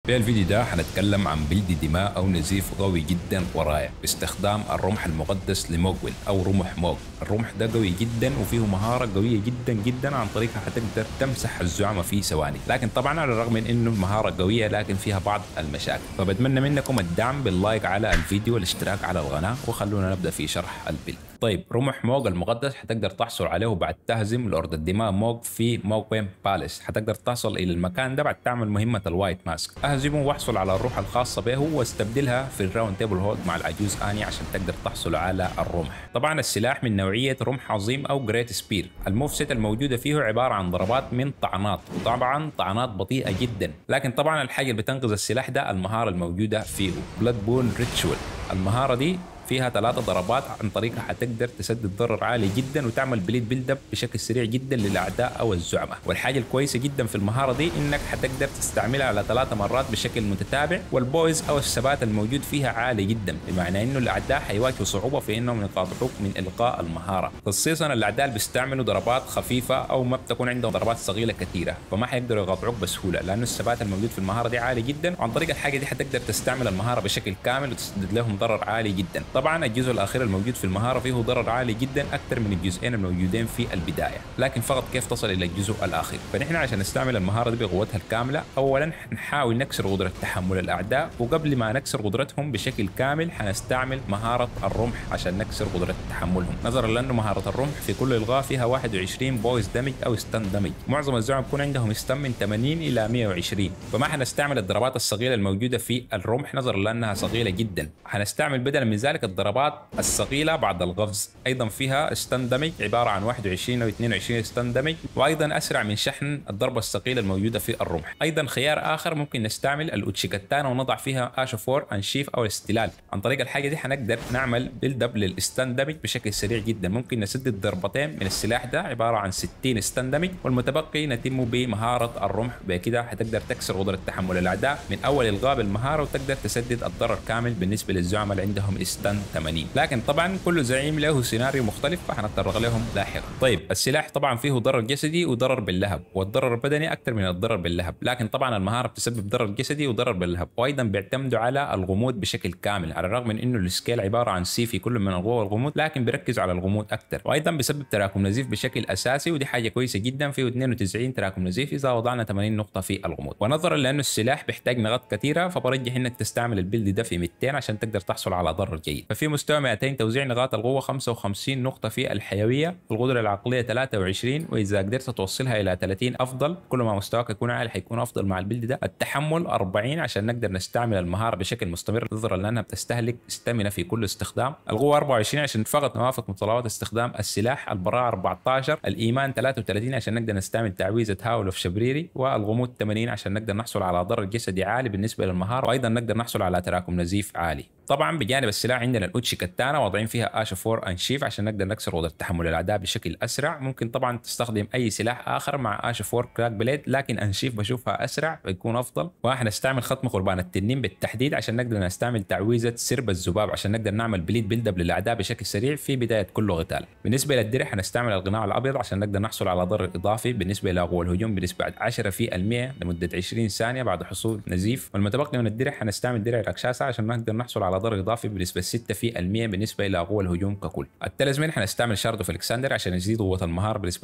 في الفيديو ده حنتكلم عن بلد دماء او نزيف قوي جدا ورائع باستخدام الرمح المقدس لموغويل او رمح موغ الرمح ده قوي جدا وفيه مهاره قويه جدا جدا عن طريقها حتقدر تمسح الزعماء في ثواني لكن طبعا على الرغم من انه مهاره قويه لكن فيها بعض المشاكل فبتمنى منكم الدعم باللايك على الفيديو والاشتراك على القناه وخلونا نبدا في شرح البلد طيب رمح موغ المقدس حتقدر تحصل عليه بعد تهزم لورد الدماء موغ في موغوين بالاس حتقدر تصل الى المكان ده بعد تعمل مهمه الوايت ماسك اهزمه واحصل على الروح الخاصه به واستبدلها في الراوند تيبل هولد مع العجوز اني عشان تقدر تحصل على الرمح طبعا السلاح من نوعيه رمح عظيم او جريت سبير الموفست الموجوده فيه عباره عن ضربات من طعنات وطبعا طعنات بطيئه جدا لكن طبعا الحاجه اللي بتنقذ السلاح ده المهاره الموجوده فيه بلاد بون ريتشوال المهاره دي فيها ثلاثة ضربات عن طريقها حتقدر تسدد ضرر عالي جدا وتعمل بليد بيلد اب بشكل سريع جدا للاعداء او الزعماء والحاجة الكويسة جدا في المهارة دي انك حتقدر تستعملها على ثلاثة مرات بشكل متتابع والبويز او الثبات الموجود فيها عالي جدا بمعنى انه الاعداء حيواجهوا صعوبة في انهم يقاطعوك من القاء المهارة خصيصا الاعداء اللي بيستعملوا ضربات خفيفة او ما بتكون عندهم ضربات ثقيلة كثيرة فما حيقدروا يقاطعوك بسهولة لانه الثبات الموجود في المهارة دي عالي جدا وعن طريق الحاجة دي حتقدر تستعمل المهارة بشكل كامل وتسدد لهم ضرر عالي جدا طبعا الجزء الاخير الموجود في المهاره فيه ضرر عالي جدا اكثر من الجزئين الموجودين في البدايه لكن فقط كيف تصل الى الجزء الاخير فنحن عشان نستعمل المهاره دي بقوتها الكامله اولا نحاول نكسر قدره تحمل الاعداء وقبل ما نكسر قدرتهم بشكل كامل حنستعمل مهاره الرمح عشان نكسر قدره تحملهم نظرا لانه مهاره الرمح في كل الغاء فيها 21 بويز دمج او ستان دمج معظم الزعماء بيكون عندهم ستان من 80 الى 120 فما حنستعمل الضربات الصغيره الموجوده في الرمح نظرا لانها صغيره جدا حنستعمل بدلا من ذلك الضربات الثقيلة بعد القفز أيضا فيها ستان دمج عبارة عن 21 أو 22 ستان دمج وأيضا أسرع من شحن الضربة الثقيلة الموجودة في الرمح أيضا خيار آخر ممكن نستعمل الأوتشيكتانا ونضع فيها آشو فور أنشيف أو الاستلال عن طريق الحاجة دي حنقدر نعمل بيلد اب للستان دمج بشكل سريع جدا ممكن نسدد ضربتين من السلاح ده عبارة عن 60 ستان دمج والمتبقي نتم بمهارة الرمح بكده حتقدر تكسر قدرة تحمل الأعداء من أول إلغاء بالمهارة وتقدر تسدد الضرر كامل بالنسبة للزعماء اللي عندهم ستان 80 لكن طبعا كل زعيم له سيناريو مختلف فحنتطرق لهم لاحقا طيب السلاح طبعا فيه ضرر جسدي وضرر باللهب والضرر البدني اكثر من الضرر باللهب لكن طبعا المهاره بتسبب ضرر جسدي وضرر باللهب وايضا بيعتمدوا على الغموض بشكل كامل على الرغم من انه السكيل عباره عن سي في كل من القوه والغموض لكن بيركز على الغموض اكثر وايضا بيسبب تراكم نزيف بشكل اساسي ودي حاجه كويسه جدا فيه 92 تراكم نزيف اذا وضعنا 80 نقطه في الغموض ونظرا لانه السلاح بيحتاج نقاط كثيره فبرجح انك تستعمل البيلد ده في 200 عشان تقدر تحصل على ضرر جيد ففي مستوى 200 توزيع نقاط القوه 55 نقطة في الحيوية القدرة العقلية 23 وإذا قدرت توصلها إلى 30 أفضل كل ما مستواك يكون عالي حيكون أفضل مع البيلد ده التحمل 40 عشان نقدر نستعمل المهارة بشكل مستمر نظرا لأنها بتستهلك استامينا في كل استخدام القوة 24 عشان فقط نوافق متطلبات استخدام السلاح البراءة 14 الإيمان 33 عشان نقدر نستعمل تعويذة هاول اوف شبريري والغموض 80 عشان نقدر نحصل على ضرر جسدي عالي بالنسبة للمهارة وأيضا نقدر نحصل على تراكم نزيف عالي طبعا بجانب السلاح عندنا الاوتشي كتانا واضعين فيها اشو فور انشيف عشان نقدر نكسر قدره تحمل الاعداء بشكل اسرع ممكن طبعا تستخدم اي سلاح اخر مع اشو فور كراك بليد لكن انشيف بشوفها اسرع بيكون افضل وحنستعمل ختم قربان التنين بالتحديد عشان نقدر نستعمل تعويذه سرب الذباب عشان نقدر نعمل بليد بيلد اب للاعداء بشكل سريع في بدايه كل قتال بالنسبه للدرع حنستعمل الغناء الابيض عشان نقدر نحصل على ضرر اضافي بالنسبه لقوى الهجوم بنسبه 10% لمده 20 ثانيه بعد حصول نزيف والمتبقي من الدرع حنستعمل درع ركشاسه عشان نقدر نحصل على ضرر اضافي بنسبه 6% بالنسبه الى قوى الهجوم ككل التلزمين حنستعمل شارد اوف الكسندر عشان يزيد قوه المهاره بنسبه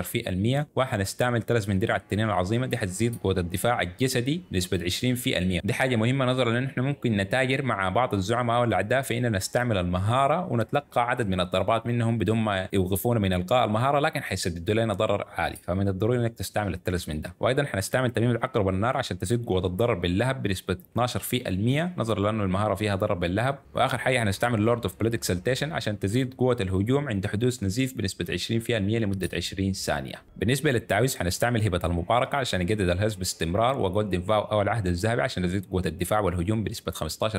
15% وحنستعمل تلزمين درع التنين العظيمه دي حتزيد قوه الدفاع الجسدي بنسبه 20% دي حاجه مهمه نظرا لان احنا ممكن نتاجر مع بعض الزعماء او الاعداء في اننا نستعمل المهاره ونتلقى عدد من الضربات منهم بدون ما يوقفونا من القاء المهاره لكن حيسددوا لنا ضرر عالي فمن الضروري انك تستعمل التلزمين ده وايضا حنستعمل تميم العقرب والنار عشان تزيد قوه الضرر باللهب بنسبه 12% نظرا لانه المهاره فيها ضرر باللهب واخر حاجه حنستعمل لورد اوف بوليتيك سلتيشن عشان تزيد قوه الهجوم عند حدوث نزيف بنسبه 20% لمده 20 ثانيه بالنسبه للتعويذ حنستعمل هبه المباركه عشان يجدد الهز باستمرار وجولدن فاو او العهد الذهبي عشان يزيد قوه الدفاع والهجوم بنسبه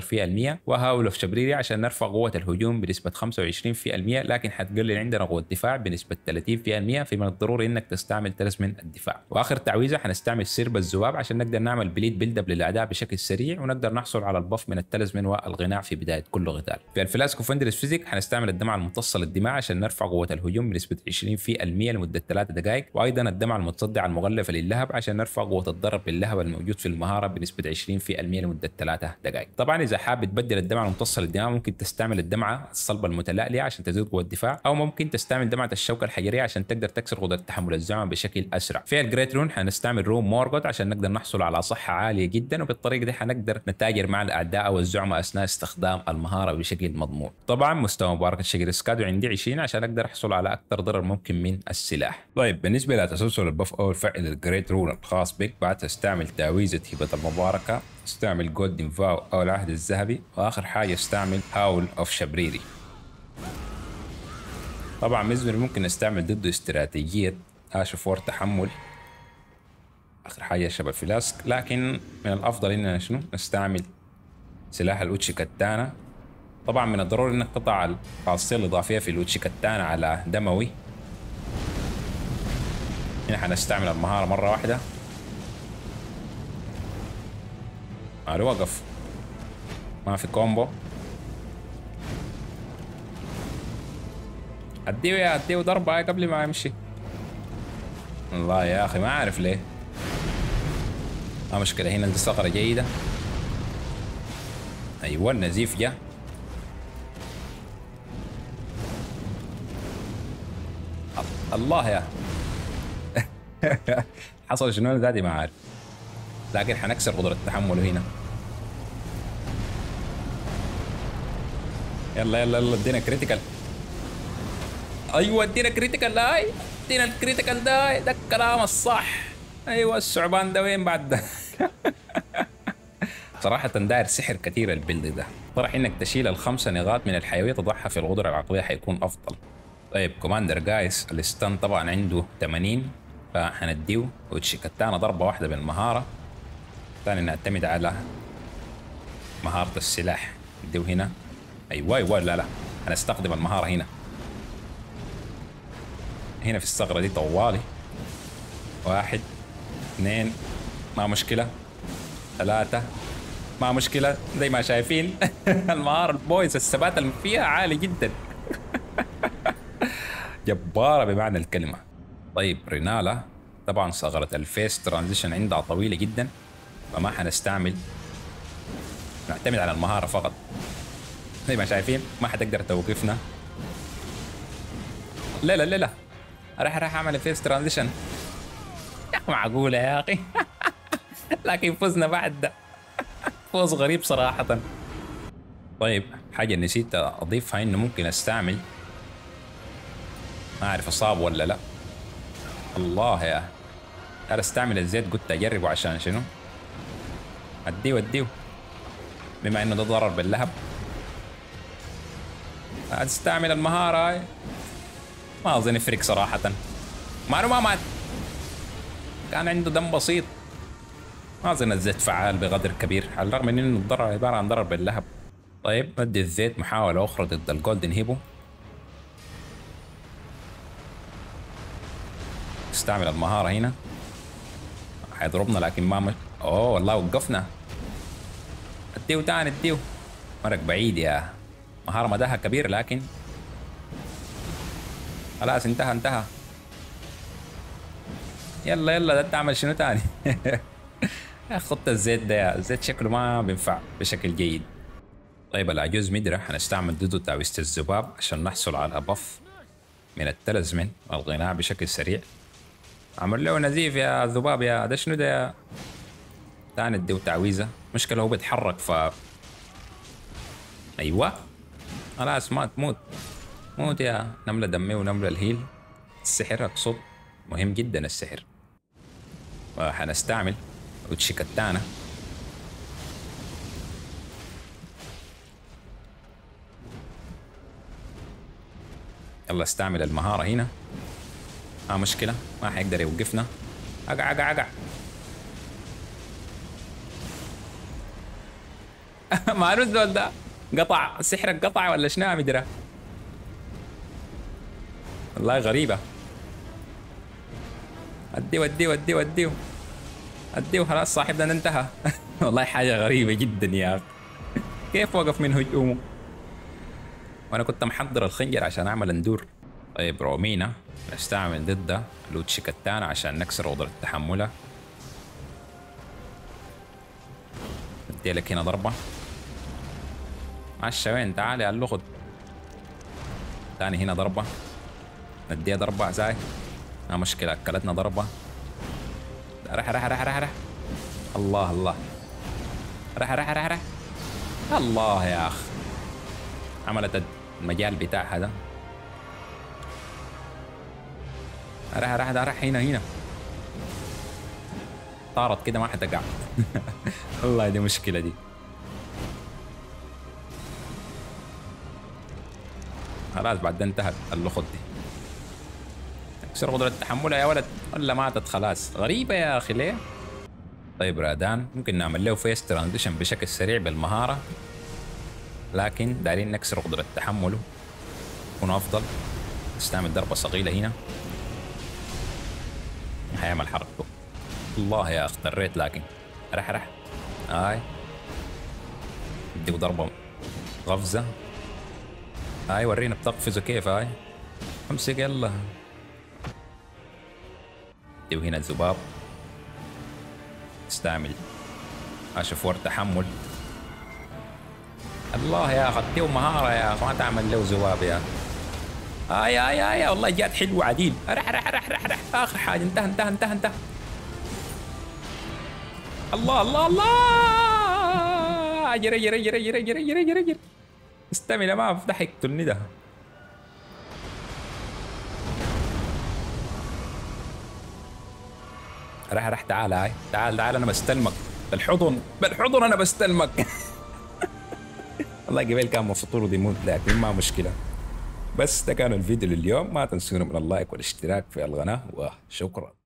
15% وهاول اوف شبريري عشان نرفع قوه الهجوم بنسبه 25% لكن حتقلل عندنا قوه الدفاع بنسبه 30% فمن الضروري انك تستعمل تلزمن الدفاع واخر تعويذه حنستعمل سرب الذباب عشان نقدر نعمل بليد بيلد اب للاعداء بشكل سريع ونقدر نحصل على البف من التلزمن والغناء في بدايه كل قتال القتال في الفلاسكو فندرس فيزيك حنستعمل الدمعه المتصله للدماء عشان نرفع قوه الهجوم بنسبه 20% لمده 3 دقائق وايضا الدمعه المتصدعه المغلفه للهب عشان نرفع قوه الضرب باللهب الموجود في المهاره بنسبه 20% لمده 3 دقائق طبعا اذا حاب تبدل الدمعه المتصله للدماء ممكن تستعمل الدمعه الصلبه المتلألئه عشان تزيد قوه الدفاع او ممكن تستعمل دمعه الشوكه الحجريه عشان تقدر تكسر قدره تحمل الزعمه بشكل اسرع في الجريت رون حنستعمل روم مورغوت عشان نقدر نحصل على صحه عاليه جدا وبالطريقه دي حنقدر نتاجر مع الاعداء او الزعماء اثناء استخدام المهاره بشكل مضمون طبعا مستوى مبارك الشجر سكادو عندي 20 عشان اقدر احصل على اكثر ضرر ممكن من السلاح طيب بالنسبه لتسلسل البف او الفعل الجريت رول الخاص بك بعد تستعمل تعويذه هبه المباركه استعمل جولدن فاو او العهد الذهبي واخر حاجه استعمل هاول اوف شبريري طبعا مزمر ممكن نستعمل ضده استراتيجيه اش فور تحمل اخر حاجه شبه الفلاسك لكن من الافضل اننا شنو نستعمل سلاح الوتشي كتانا طبعا من الضروري انك تضع الخاصيه الاضافيه في الوتشي كتانا على دموي هنا حنستعمل المهاره مره واحده قال وقف ما في كومبو اديه يا اديه ضربه قبل ما يمشي والله يا اخي ما اعرف ليه ما مشكله هنا دي صقره جيده ايوه النزيف جا الله يا حصل شنو ذاتي ما عارف لكن حنكسر قدرة تحمله هنا يلا يلا يلا ادينا كريتيكال ايوه ادينا كريتيكال داي ادينا الكريتيكال داي ده الكلام الصح ايوه الثعبان ده وين بعد ده صراحة داير سحر كثير البيلد ده طرح انك تشيل الخمسة نقاط من الحيوية تضعها في القدرة العقلية حيكون افضل طيب كوماندر جايس الستان طبعا عنده 80 فحنديه وتشيكتانا ضربة واحدة بالمهارة ثاني نعتمد على مهارة السلاح نديه هنا ايوه ايوه لا لا هنستخدم المهارة هنا هنا في الثغرة دي طوالي واحد اثنين ما مشكلة ثلاثة ما مشكلة زي ما شايفين المهارة البويز الثبات اللي فيها عالي جدا جبارة بمعنى الكلمة طيب رينالا طبعا ثغرة الفيس ترانزيشن عندها طويلة جدا فما حنستعمل نعتمد على المهارة فقط زي ما شايفين ما حتقدر توقفنا لا لا لا لا راح راح اعمل فيس ترانزيشن يا اخي معقولة يا اخي لكن فزنا بعد ده فوز غريب صراحة طيب حاجة نسيت أضيفها إنه ممكن أستعمل ما أعرف أصاب ولا لا الله يا أنا أستعمل الزيت قلت أجربه عشان شنو أديه أديه بما إنه ده ضرر باللهب أستعمل المهارة هاي ما أظن يفرق صراحة معلومة ما مات كان عنده دم بسيط ما اظن الزيت فعال بقدر كبير على الرغم من انه الضرر عباره عن ضرر باللهب طيب ندي الزيت محاوله اخرى ضد الجولدن هيبو استعمل المهاره هنا حيضربنا لكن ما مش اوه والله وقفنا اديه تاني اديه مرق بعيد يا مهارة مداها كبير لكن خلاص انتهى انتهى يلا يلا ده تعمل شنو تاني يا خط الزيت ده يا الزيت شكله ما بينفع بشكل جيد طيب العجوز مدرة حنستعمل ضده تعويذة الذباب عشان نحصل على بف من التلزمن والغناء بشكل سريع عمل له نزيف يا ذباب يا ده شنو ده يا تاني اديه تعويذة مشكلة هو بيتحرك ف ايوه خلاص مات موت موت يا نملة دمي ونملة الهيل السحر اقصد مهم جدا السحر وحنستعمل وتشيكتانا يلا استعمل المهارة هنا ما مشكلة ما حيقدر يوقفنا اقع اقع اقع ما الزول ده قطع سحرك قطع ولا شنو مدري والله غريبة اديه وديه وديه وديه اديه خلاص صاحبنا انتهى والله حاجة غريبة جدا يا اخي كيف وقف من هجومه وانا كنت محضر الخنجر عشان اعمل اندور طيب رومينا نستعمل ضده لوتشيكتانا عشان نكسر قدرة تحملها ندي لك هنا ضربة عشا وين تعال يا اللغد تاني هنا ضربة نديها ضربة زاي ما مشكلة أكلتنا ضربة رح رح رح رح رح الله الله رح رح رح رح الله يا أخ عملت المجال بتاعها ده رح رح رح هنا هنا طارت كده ما حتقع والله دي مشكلة دي خلاص بعد ده انتهت اللخط دي تكسر قدرة تحملها يا ولد ولا ماتت خلاص غريبة يا أخي ليه طيب رادان ممكن نعمل له فيس ترانزيشن بشكل سريع بالمهارة لكن دايرين نكسر قدرة تحمله يكون أفضل نستعمل ضربة صغيرة هنا هيعمل حركته الله يا اختريت لكن رح رح هاي اديه ضربة غفزة هاي ورينا بتقفزه كيف هاي امسك يلا اديه هنا الذباب استعمل اشوف تحمل الله يا اخي اديه مهارة يا اخي ما تعمل له ذباب يا آي آي آي والله جات حلوة عديل رح رح رح رح رح آخر حاجة انتهى انتهى انتهى انتهى الله الله الله جري جري جري جري جري جري جري جري استمع ما افتح يقتلني ده راح راح تعال هاي تعال تعال انا بستلمك بالحضن بالحضن انا بستلمك والله قبل كان مفطور يموت لكن ما مشكله بس ده كان الفيديو لليوم ما تنسونا من اللايك والاشتراك في القناه وشكرا